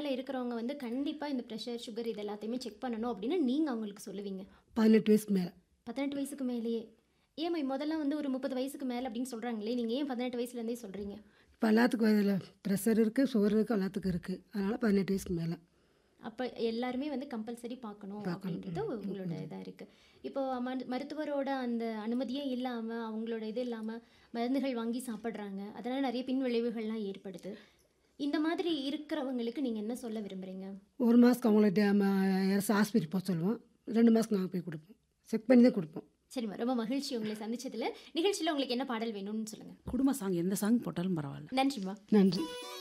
மேலே இருக்கிறவங்க வந்து கண்டிப்பாக இந்த ப்ரெஷர் சுகர் இது எல்லாத்தையுமே செக் பண்ணணும் அப்படின்னு நீங்கள் அவங்களுக்கு சொல்லுவீங்க பதினெட்டு வயசுக்கு மேலே பதினெட்டு வயசுக்கு மேலேயே ஏமா முதல்ல வந்து ஒரு முப்பது வயசுக்கு மேலே அப்படின்னு சொல்கிறாங்களே நீங்கள் ஏன் பதினெட்டு வயசுலேருந்தே சொல்கிறீங்க இப்போ எல்லாத்துக்கும் அதில் ப்ரெஷர் இருக்குது சுகர் இருக்குது எல்லாத்துக்கும் இருக்குது அதனால் பதினெட்டு வயசுக்கு மேலே அப்போ எல்லாருமே வந்து கம்பல்சரி பார்க்கணும் அப்படின்றது உங்களோட இதாக இருக்குது இப்போ மரு மருத்துவரோட அந்த அனுமதியே இல்லாமல் அவங்களோட இது இல்லாமல் மருந்துகள் வாங்கி சாப்பிட்றாங்க அதனால் நிறைய பின் விளைவுகள்லாம் ஏற்படுது இந்த மாதிரி இருக்கிறவங்களுக்கு நீங்கள் என்ன சொல்ல விரும்புகிறீங்க ஒரு மாதத்துக்கு அவங்கள அரசு ஹாஸ்பிட்டல் போக சொல்லுவோம் ரெண்டு மாதத்துக்கு நாங்கள் போய் கொடுப்போம் செக் பண்ணி தான் கொடுப்போம் சரிம்மா ரொம்ப மகிழ்ச்சி உங்களை சந்திச்சதுல நிகழ்ச்சியில் உங்களுக்கு என்ன பாடல் வேணும்னு சொல்லுங்கள் குடும்ப சாங் எந்த சாங் போட்டாலும் பரவாயில்ல நன்றிம்மா நன்றி